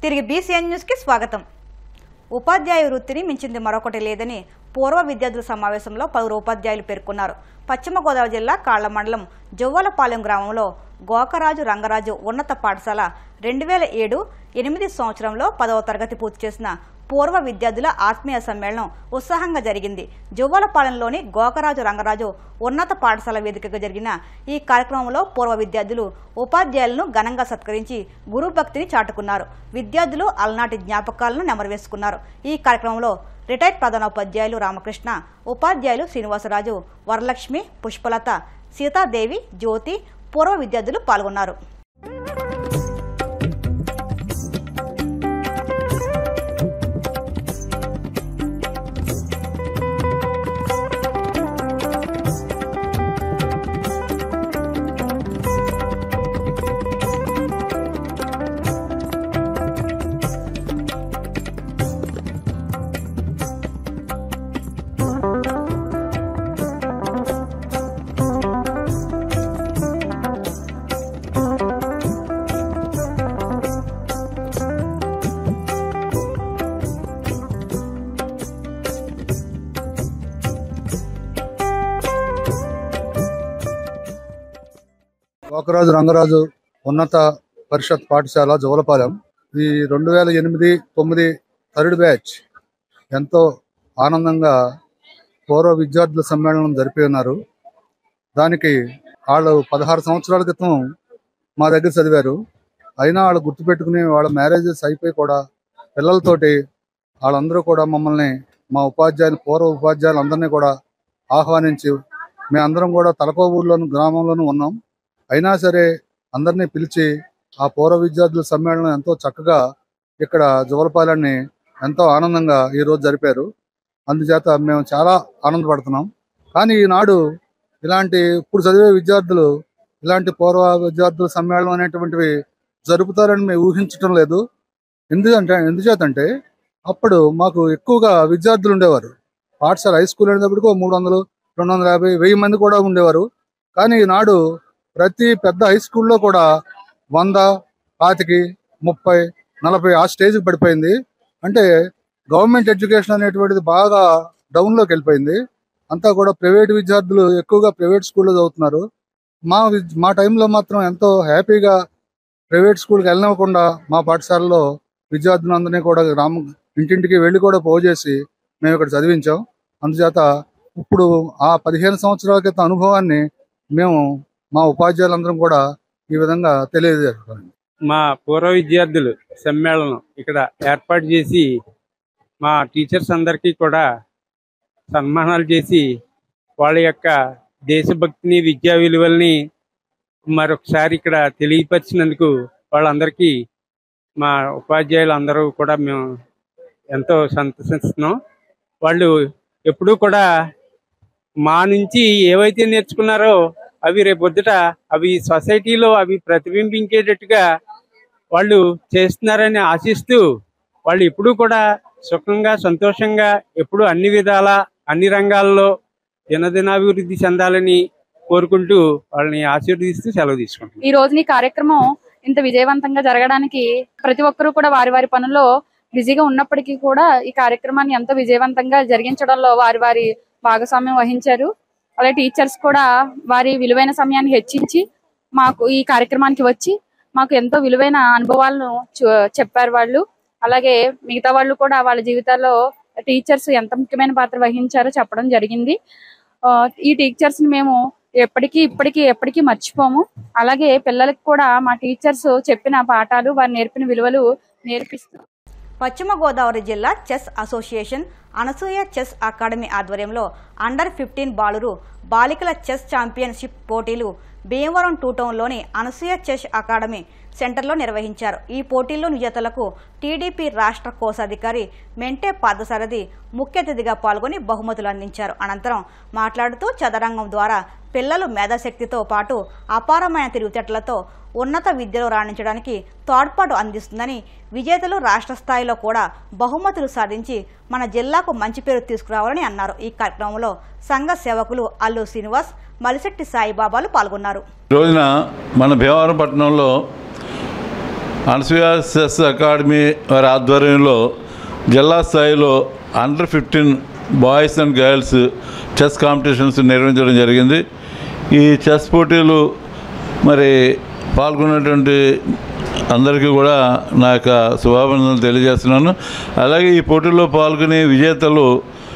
తిరిగి బీసీఎన్ న్యూస్కి స్వాగతం ఉపాధ్యాయ వృత్తిని మించింది మరొకటి లేదని పూర్వ విద్యార్థుల సమావేశంలో పలువురు ఉపాధ్యాయులు పేర్కొన్నారు పశ్చిమ గోదావరి జిల్లా కాళ్ల మండలం జవ్వలపాలెం గ్రామంలో గోకరాజు రంగరాజు ఉన్నత పాఠశాల రెండు వేల ఏడు ఎనిమిది సంవత్సరంలో పదవ తరగతి పూర్తి చేసిన పూర్వ విద్యార్థుల ఆత్మీయ సమ్మేళనం ఉత్సాహంగా జరిగింది జువ్వలపాలెంలోని గోకరాజు రంగరాజు ఉన్నత పాఠశాల వేదికగా జరిగిన ఈ కార్యక్రమంలో పూర్వ విద్యార్థులు ఉపాధ్యాయులను ఘనంగా సత్కరించి గురుభక్తిని చాటుకున్నారు విద్యార్థులు అలనాటి జ్ఞాపకాలను నెమరవేసుకున్నారు ఈ కార్యక్రమంలో రిటైర్డ్ ప్రధానోపాధ్యాయులు రామకృష్ణ ఉపాధ్యాయులు శ్రీనివాసరాజు వరలక్ష్మి పుష్పలత సీతాదేవి జ్యోతి పూర్వ విద్యార్థులు పాల్గొన్నారు గోకరాజు రంగరాజు ఉన్నత పరిషత్ పాఠశాల జోలపాలెం ఈ రెండు వేల ఎనిమిది తొమ్మిది థర్డ్ బ్యాచ్ ఎంతో ఆనందంగా పూర్వ విద్యార్థుల సమ్మేళనం జరిపి ఉన్నారు దానికి వాళ్ళు పదహారు సంవత్సరాల క్రితం మా దగ్గర చదివారు అయినా వాళ్ళు గుర్తుపెట్టుకుని వాళ్ళ మ్యారేజెస్ అయిపోయి కూడా పిల్లలతోటి వాళ్ళందరూ కూడా మమ్మల్ని మా ఉపాధ్యాయులు పూర్వ ఉపాధ్యాయులు అందరినీ కూడా ఆహ్వానించి మేమందరం కూడా తలకో ఊర్లోను గ్రామంలోనూ ఉన్నాం అయినా సరే అందరినీ పిలిచి ఆ పూర్వ విద్యార్థుల సమ్మేళనం ఎంతో చక్కగా ఇక్కడ జువలపాలెన్ని ఎంతో ఆనందంగా ఈ రోజు జరిపారు అందుచేత మేము చాలా ఆనందపడుతున్నాం కానీ ఈనాడు ఇలాంటి ఇప్పుడు చదివే విద్యార్థులు ఇలాంటి పూర్వ విద్యార్థుల సమ్మేళనం అనేటువంటివి జరుపుతారని మేము ఊహించటం లేదు ఎందుకంటే ఎందుచేతంటే అప్పుడు మాకు ఎక్కువగా విద్యార్థులు ఉండేవారు పాఠశాల హై స్కూల్ అనేటప్పటికి మూడు వందలు రెండు వందల యాభై వెయ్యి మంది కూడా ఉండేవారు కానీ ఈనాడు ప్రతి పెద్ద హై స్కూల్లో కూడా వంద పాతికి ముప్పై నలభై ఆ స్టేజ్కి పడిపోయింది అంటే గవర్నమెంట్ ఎడ్యుకేషన్ అనేటువంటిది బాగా డౌన్లోకి వెళ్ళిపోయింది అంతా కూడా ప్రైవేట్ విద్యార్థులు ఎక్కువగా ప్రైవేట్ స్కూల్లో చదువుతున్నారు మా విద్- మా టైంలో మాత్రం ఎంతో హ్యాపీగా ప్రైవేట్ స్కూల్కి వెళ్ళనివ్వకుండా మా పాఠశాలలో విద్యార్థులందరినీ కూడా గ్రామం ఇంటింటికి వెళ్ళి కూడా పోజేసి మేము ఇక్కడ చదివించాం అందుచేత ఇప్పుడు ఆ పదిహేను సంవత్సరాల క్రితం అనుభవాన్ని మేము మా ఉపాధ్యాయులందరం కూడా ఈ విధంగా తెలియజేస్తాం మా పూర్వ విద్యార్థులు సమ్మేళనం ఇక్కడ ఏర్పాటు చేసి మా టీచర్స్ అందరికీ కూడా సన్మానాలు చేసి వాళ్ళ యొక్క దేశభక్తిని విద్యా విలువల్ని మరొకసారి ఇక్కడ తెలియపరిచినందుకు వాళ్ళందరికీ మా ఉపాధ్యాయులు అందరూ కూడా మేము ఎంతో సంతోషిస్తున్నాం వాళ్ళు ఎప్పుడూ కూడా మా నుంచి ఏవైతే నేర్చుకున్నారో అవి రేపొద్దుట అవి సొసైటీలో అవి ప్రతిబింబించేటట్టుగా వాళ్ళు చేస్తున్నారని ఆశిస్తూ వాళ్ళు ఎప్పుడూ కూడా సుఖంగా సంతోషంగా ఎప్పుడు అన్ని విధాల అన్ని రంగాల్లో దినదినాభివృద్ధి చెందాలని కోరుకుంటూ వాళ్ళని ఆశీర్వదిస్తూ సెలవు తీసుకుంటాం ఈ రోజున ఈ కార్యక్రమం ఇంత విజయవంతంగా జరగడానికి ప్రతి ఒక్కరూ కూడా వారి వారి పనుల్లో బిజీగా ఉన్నప్పటికీ కూడా ఈ కార్యక్రమాన్ని ఎంతో విజయవంతంగా జరిగించడంలో వారి వారి భాగస్వామ్యం వహించారు అలాగే టీచర్స్ కూడా వారి విలువైన సమయాన్ని హెచ్చించి మాకు ఈ కార్యక్రమానికి వచ్చి మాకు ఎంతో విలువైన అనుభవాలను చు- చెప్పారు వాళ్ళు అలాగే మిగతా వాళ్ళు కూడా వాళ్ళ జీవితాల్లో టీచర్స్ ఎంత ముఖ్యమైన పాత్ర వహించారో చెప్పడం జరిగింది ఆ, ఈ టీచర్స్ ని మేము ఎప్పటికీ ఇప్పటికీ ఎప్పటికీ మర్చిపోము అలాగే పిల్లలకు కూడా మా టీచర్స్ చెప్పిన పాఠాలు వారు నేర్పిన విలువలు నేర్పిస్తూ పశ్చిమ గోదావరి జిల్లా chess association Anasuya chess academy ఆధ్వర్యంలో అండర్ ఫిఫ్టీన్ బాలురు బాలికల చెస్ ఛాంపియన్షిప్ పోటీలు భీమవరం టూ టౌన్లోని అనసూయ చెస్ అకాడమీ సెంటర్లో నిర్వహించారు ఈ పోటీల్లో విజేతలకు టీడీపీ రాష్ట్ర కోశాధికారి మెంటే పాదసారథి ముఖ్య అతిథిగా పాల్గొని బహుమతులు అందించారు అనంతరం మాట్లాడుతూ చదరంగం ద్వారా పిల్లలు మేధాశక్తితో పాటు అపారమైన తెలివితేటలతో ఉన్నత విద్యలో రాణించడానికి తోడ్పాటు అందిస్తుందని విజేతలు రాష్ట్ర స్థాయిలో కూడా బహుమతులు సాధించి మన జిల్లాకు మంచి పేరు తీసుకురావాలని అన్నారు ఈ కార్యక్రమంలో సంఘ సేవకులు అల్లు శ్రీనివాస్ మలిశెట్టి సాయిబాబాలు పాల్గొన్నారు ఈ రోజున మన భీమవరం పట్టణంలో అనసూయ చెస్ అకాడమీ వారి ఆధ్వర్యంలో జిల్లా స్థాయిలో under fifteen boys and girls chess competitions నిర్వహించడం జరిగింది ఈ చెస్ పోటీలు మరి పాల్గొన్నటువంటి అందరికీ కూడా నా యొక్క శుభాభినందనలు తెలియజేస్తున్నాను అలాగే ఈ పోటీల్లో పాల్గొనే విజేతలు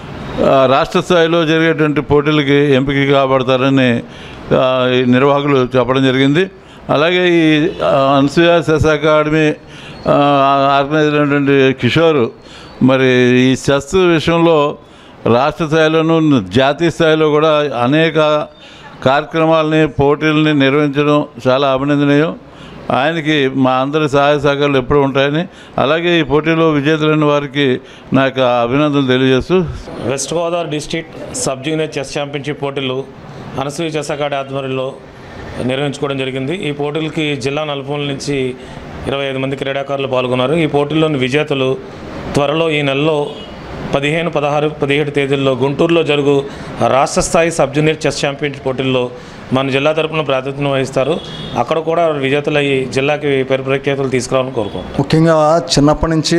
ఆ, రాష్ట్ర స్థాయిలో జరిగేటువంటి పోటీలకి ఎంపిక కాబడతారని ఆ, ఈ నిర్వాహకులు చెప్పడం జరిగింది అలాగే ఈ ఆ, అనసూయ చెస్ అకాడమీ ఆ, ఆర్గనైజ్ అయినటువంటి కిషోర్ మరి ఈ చెస్ విషయంలో రాష్ట్ర స్థాయిలోనూ జాతీయ స్థాయిలో కూడా అనేక కార్యక్రమాలని పోటీలని నిర్వహించడం చాలా అభినందనీయం ఆయనకి మా అందరి సహాయ సహకారాలు ఎప్పుడూ ఉంటాయని అలాగే ఈ పోటీలో విజేతలైన వారికి నా యొక్క అభినందనలు తెలియజేస్తూ west Godavari district sub junior chess championship పోటీలు అనసూయ చెస్ అకాడమీ ఆధ్వర్యంలో నిర్వహించుకోవడం జరిగింది ఈ పోటీలకి జిల్లా నలుమూల నుంచి ఇరవై ఐదు మంది క్రీడాకారులు పాల్గొన్నారు ఈ పోటీల్లోని విజేతలు త్వరలో ఈ నెలలో పదిహేను పదహారు పదిహేడు తేదీల్లో గుంటూరులో జరుగు రాష్ట్ర స్థాయి సబ్ జూనియర్ చెస్ ఛాంపియన్షిప్ పోటీల్లో మన జిల్లా తరపున ప్రాతినిధ్యం వహిస్తారు అక్కడ కూడా విజేతలయ్యి జిల్లాకి పేరు ప్రఖ్యాతులు తీసుకురావాలని కోరుకుంటున్నాం ముఖ్యంగా చిన్నప్పటి నుంచి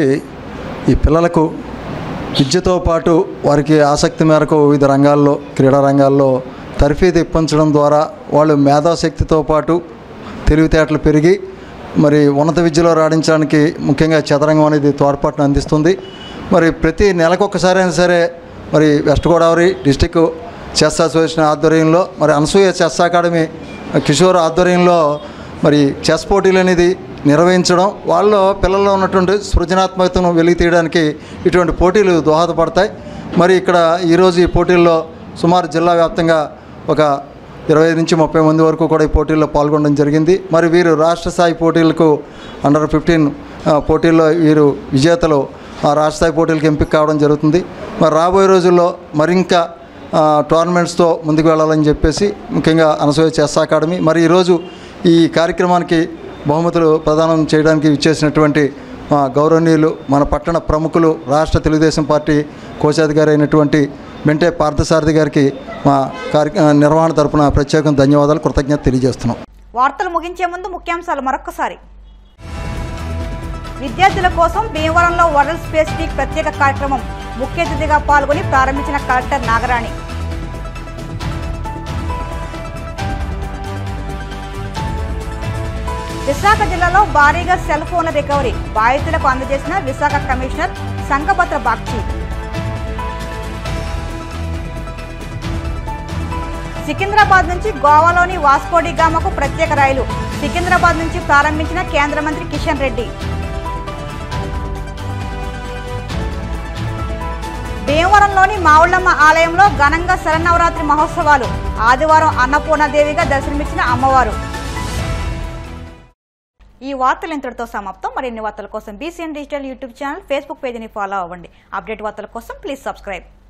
ఈ పిల్లలకు విద్యతో పాటు వారికి ఆసక్తి మేరకు వివిధ రంగాల్లో క్రీడా రంగాల్లో తర్ఫీదు ఇప్పించడం ద్వారా వాళ్ళు మేధాశక్తితో పాటు తెలివితేటలు పెరిగి మరి ఉన్నత విద్యలో రాణించడానికి ముఖ్యంగా చదరంగం అనేది తోడ్పాటును అందిస్తుంది మరి ప్రతి నెలకొకసారి అయినా సరే మరి west Godavari district chess association ఆధ్వర్యంలో మరి అనసూయ చెస్ అకాడమీ కిషోర్ ఆధ్వర్యంలో మరి చెస్ పోటీలు అనేది నిర్వహించడం వాళ్ళలో పిల్లల్లో ఉన్నటువంటి సృజనాత్మకతను వెలికి తీయడానికి ఇటువంటి పోటీలు దోహదపడతాయి మరి ఇక్కడ ఈరోజు ఈ పోటీల్లో సుమారు జిల్లా వ్యాప్తంగా ఒక ఇరవై ఐదు నుంచి ముప్పై మంది వరకు కూడా ఈ పోటీల్లో పాల్గొనడం జరిగింది మరి వీరు రాష్ట్ర స్థాయి పోటీలకు అండర్ ఫిఫ్టీన్ పోటీల్లో వీరు విజేతలు ఆ రాష్ట్ర స్థాయి పోటీలకు ఎంపిక కావడం జరుగుతుంది మరి రాబోయే రోజుల్లో మరింకా ఆ, టోర్నమెంట్స్తో ముందుకు వెళ్ళాలని చెప్పేసి ముఖ్యంగా అనసూయ చెస్ అకాడమీ మరి ఈరోజు ఈ కార్యక్రమానికి బహుమతులు ప్రదానం చేయడానికి ఇచ్చేసినటువంటి మా గౌరవనీయులు మన పట్టణ ప్రముఖులు రాష్ట్ర తెలుగుదేశం పార్టీ కోశాధికారి అయినటువంటి మెంటే పార్థసారథి గారికి మా కార్య నిర్వహణ తరపున ప్రత్యేకం ధన్యవాదాలు కృతజ్ఞత తెలియజేస్తున్నాం వార్తలు ముగించే ముందు ముఖ్యాంశాలు మరొక్కసారి విద్యార్థుల కోసం భీమవరంలో వరల్డ్ స్పేస్ వీక్ ప్రత్యేక కార్యక్రమం ముఖ్య అతిథిగా పాల్గొని ప్రారంభించిన కలెక్టర్ నాగరాణి విశాఖ జిల్లాలో భారీగా సెల్ ఫోన్ల రికవరీ బాధితులకు అందజేసిన విశాఖ కమిషనర్ సంగభద్ర బాగ్చి సికింద్రాబాద్ నుంచి గోవాలోని వాస్కోడి గామకు ప్రత్యేక రైలు సికింద్రాబాద్ నుంచి ప్రారంభించిన కేంద్ర మంత్రి కిషన్ రెడ్డి భీమవరంలోని మావుళ్ళమ్మ ఆలయంలో ఘనంగా శరన్నవరాత్రి మహోత్సవాలు ఆదివారం అన్నపూర్ణదేవిగా దర్శనమిచ్చిన అమ్మవారు ఈ వార్తలు ఇంతటితో సమాప్తం మరిన్ని వార్తల కోసం BCN digital YouTube channel Facebook పేజీని ఫాలో అవ్వండి అప్డేట్ వార్తల కోసం ప్లీజ్ సబ్స్క్రైబ్